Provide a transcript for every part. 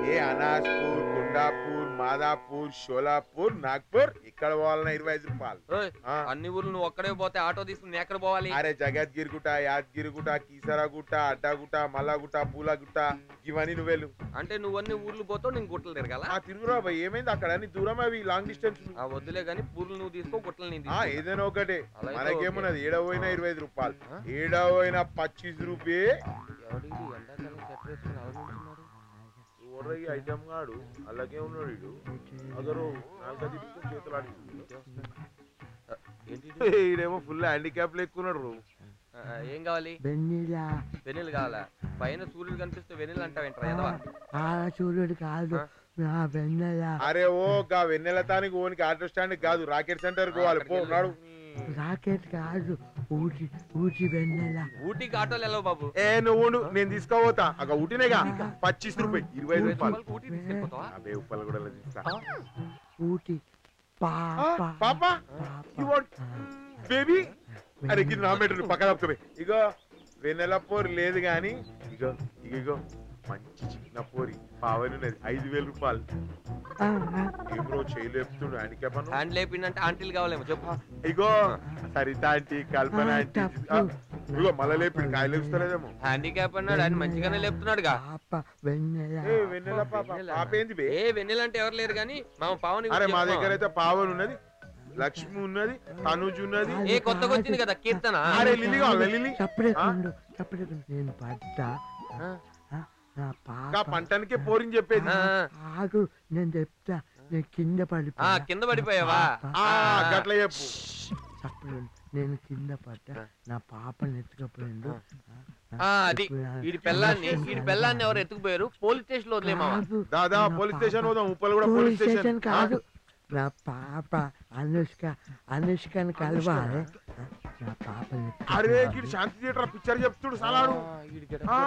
ఏ అనాజ్పూర్ గుండాపూర్ మాదాపూర్ షోలాపూర్ నాగ్పూర్ ఇక్కడ పోవాలన్నా ఇరవై ఐదు రూపాయలు ఓయ్, ఆ. అన్ని ఊర్లు నువ్వు ఒక్కడే పోతే ఆటో తీసుకుని నేను ఎక్కడ పోవాలి అరే జగద్గిరిగుట్ట యాదగిరిగుట్ట కీసరాగుట్ట అడ్డాగుట్ట మల్లాగుట్ట పూలగుట్ట ఇవన్నీ నువ్వేలు అంటే నువ్వు అన్ని ఊర్లు పోతావు నేను గుట్టలు తిరగాల ఆ తిరుగురా బాయ్ ఏమైంది అక్కడ నీ దూరం అవి లాంగ్ డిస్టెన్స్ ఆ వద్దులే గానీ పూర్లు నువ్వు తీసుకో గుట్టలు నేను ఆ తీసుకో. ఏదైనా ఒకటే అలా అయితే మనకేమున్నది ఏడవైనా ఇరవై ఐదు రూపాయలు ఆ? ఏడవైనా పచ్చీస్ రూపే ఎవడు వీడు ఎండాకాలం స్వెటర్ వేసుకుని అలా నిల్చున్నాడు? ఈ ఐటమ్ గాడు అలాగే ఉన్నాడు వీడు అగరు నాలుగు చేతులు ఆ, ఏంటి ఇది? ఈడేమో ఫుల్ హ్యాండిక్యాప్ లెక్కున్నాడు ఆ, ఆ, ఏం కావాలి వెన్నీలా వెన్నెలు కావాలా పైన సూర్యుడు కనిపిస్తే వెన్నెలు అంటావేంట్రా ఎదవా ఆ సూర్యుడు కాదు ఆ? నా వెన్నెల అరే ఓ గా వెన్నెల తానికి ఓనికి ఆటో స్టాండ్ కాదు రాకెట్ సెంటర్ పోవాలి పో అక్కడికి నాడు రాకెట్ కాదు ఊటి ఊటి వెన్నెల ఊటీకి ఆటోలు వెళ్ళవు బాబు ఏ నువ్వు ఉండు, నేను తీసుకోపోతా అక్క ఊటినేగా పచ్చీస్ రూపాయి ఇరవై ఐదు రూపాయలు రూపాయలకి ఊటీ తీసుకెళ్ళిపోతావా అబే ఉప్పలు కూడా తీస్తా ఊటి పాప పాప యు వాంట్ బేబీ అరే గిన్నె నా మెటర్ పక్కన తప్పుకోవే ఇగో వెన్నెల పోరి లేదు గాని ఇగో ఇగో ఇగో మంచి చిన్న పోరి పావని ఉన్నది ఐదు వేల రూపాయలు ఏం బ్రో చేయలు చెప్తుండు హ్యాండిక్యాప్ అను హ్యాండ్ లేపిందంటే ఆంటీలు కావాలేమో చెప్పు ఇగో సరిత ఆంటీ కల్పన ఆ, ఆంటీ తప్పు. ఆ, ఇగో మళ్ళా లేపిడు కాయలు లేపుస్తలేదేమో హ్యాండిక్యాప్ అన్నాడు ఆయన మంచిగానే లేపుతున్నాడుగా పాప వెన్నెల ఏ వెన్నెల పాప వెన్నెల. పాప ఏంది బే ఏ వెన్నెల అంటే ఎవరు లేరు కానీ మా పావని అరే మా గురించి దగ్గర చెప్తావా? అయితే పావన్ ఉన్నది లక్ష్మి ఉన్నది తనుజ్ ఉన్నది ఏ కొత్తగా వచ్చింది కదా కీర్తన అరే లిల్లీ కావాలా లిల్లీ చప్పుడేకుండు చప్పుడేకుండు నేను పడ్డా ఆ, ఆ, నా ఇంకా పాప పంటనికే పోరిని చెప్పేది ఆ, ఆగు నేను చెప్తా నేను కింద ఆ, పడిపోయా కింద పడిపోయావా ఆ గట్ల చెప్పు చప్పుడు నేను కింద పడ్డా ఆ. నా పాపని ఎత్తుకపోయిండు ఆ, అది వీడి పెళ్ళాన్ని వీడి పెళ్ళాన్ని ఎవరు ఎత్తుకుపోయారు పోలీస్ స్టేషన్ లో వదిలేమా కాదు, దాదా నా పోలీస్ పాప- స్టేషన్ పోదాం ఉప్పలు కూడా పోలీస్ పోలీస్ స్టేషన్ స్టేషన్ కాదు నా పాప అనుష్క అనుష్కని కలవాలి ఆ, నా పాపని అరే ఎత్తుకుపోవాలి. గిడి శాంతి థియేటర్ పిక్చర్ చెప్తుడు సలాడు ఆ.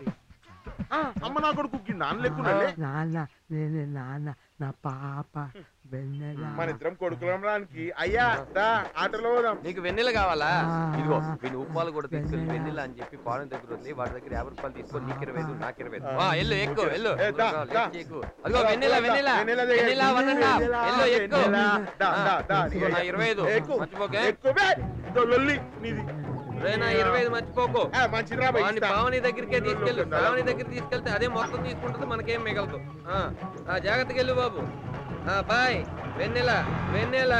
అమ్మ నా కొడుకు గిడి నాన్న లెక్కున్నాడే నాన్న నేను నాన్న నా పాప వెన్నెల మన ఇద్దరం కొడుకులం రానికి అయ్యా దా ఆటోలో పోదాం నీకు వెన్నెల కావాలా ఆ. ఇదిగో వీని ఉప్పాలు కూడా తీసుకెళ్ళి వెన్నెల. వెన్నెల అని చెప్పి పాలన దగ్గర వదిలి వాడి దగ్గర యాభై రూపాయలు తీసుకొని నీకు ఇరవై ఐదు నాకు ఇరవై ఐదు ఆ, ఎల్లు ఎక్కువ ఎల్లు ఏ, దా, దా. అదిగో వెన్నెల వెన్నెల వెన్నెల దగ్గర. వెన్నెల వన్ అండ్ హాఫ్ ఎల్లు ఎక్కువ వెన్నెల. దా, దా, దా. ఇదిగో నా ఇరవై ఐదు ఎక్కు. మర్చిపోకే ఎక్కు బే. ఇదో లొల్లి నీది రే నా ఇరవై ఐదు మర్చిపోకు ఆ, మంచిది రా బై, వాని ఇస్తా. భావని దగ్గరికే తీసుకెళ్ళు ఉంటుందా? భావని దగ్గర తీసుకెళ్తే అదే మొత్తం తీసుకుంటుంది మనకేం మిగలదు ఆ, ఆ, జాగ్రత్తగా వెళ్ళు బాబు ఆ, బాయ్ వెన్నెల వెన్నెల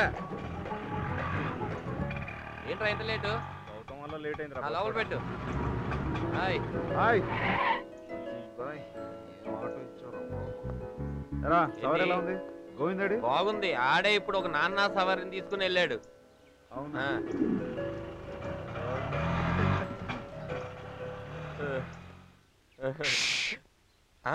ఏంట్రా ఇంత లేటు ఆ, లోపల పెట్టు హాయ్ హాయ్ ఎరా సవర్ ఏంటి? ఎలా ఉంది గోవిందడి బాగుంది ఆడే ఇప్పుడు ఒక నాన్న సవారిని తీసుకుని వెళ్ళాడు అవునా ఆ. ఆ?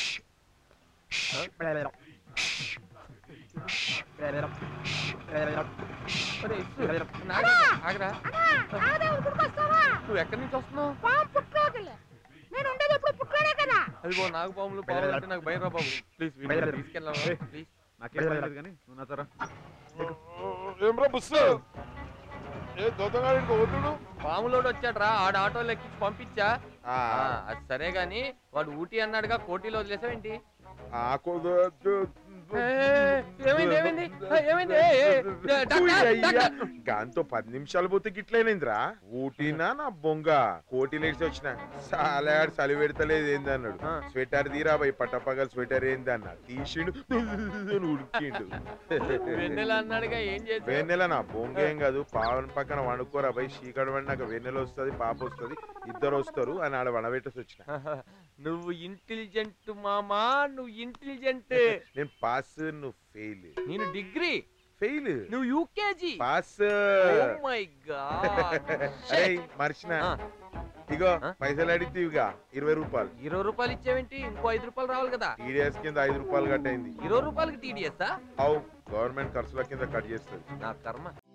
ఒరేయ్, ఇస్సు, నాగరా, ఆగరా. నువ్వు ఎక్కడి నుంచి వస్తున్నావు నేను ఉండేది ఎప్పుడు పుట్టాడే కదా అదిగో నాగు పాములు పాములు అంటే నాకు భయం రా బాబు ప్లీజ్ తీసుకెళ్ళావా ప్లీజ్ నాకేం పర్లేదు కానీ నువ్వు నాతోరా ఏం రా బుస్సు ఏ దొంగగాడికి పోతుడు పాములోడు వచ్చాడ్రా ఆడ ఆటోలో ఎక్కించి పంపించా ఆ, ఆ, అది సరే గాని వాడు ఊటీ అన్నాడుగా కోటీలో వదిలేసావేంటి ఆ, కొ- దో- దో- ఏ, ఏమైంది ఏమైంది ఏ, ఏమైంది ఏ, ఏ, డాక్టర్, అయ్యా. డాక్టర్. గాంతో పది నిమిషాలు పోతే గిట్లైనైందిరా ఊటీనా నా బొంగ కోటి లేచి వచ్చిన సాలాడు చలి పెడతలేదు ఏంది అన్నాడు ఆ. స్వెటర్ తీరా పోయి పట్టపగల స్వెటర్ ఏంది అన్నాడు తీసిండు అని ఉడికిండు వెన్నెల అన్నాడుగా ఏం చేసి వెన్నెల నా బొంగ ఏం కాదు పావన పక్కన వండుకోరా పోయి చీకటి పడినాక వెన్నెల వస్తుంది పాప వస్తుంది ఇద్దరు వస్తారు అని ఆడ వనబెట్టేసి వచ్చిన నువ్వు ఇంటెలిజెంట్ మామా నువ్వు ఇంటెలిజెంట్ నేను పాస్ నువ్వు ఫెయిల్ నేను డిగ్రీ ఫెయిల్ నువ్వు యూకేజీ పాస్ మై గాడ్ అరే మర్చిన ఇగో ఆ? పైసలు అడిగితేవిగా ఇరవై రూపాయలు ఇరవై రూపాయలు ఇచ్చావేంటి ఇంకో ఐదు రూపాయలు రావాలి కదా టీడీఎస్ కింద ఐదు రూపాయలు కట్టయింది ఇరవై రూపాయలకి టీడీఎస్ అవు గవర్నమెంట్ ఖర్చుల కింద కట్ చేస్తుంది నా కర్మ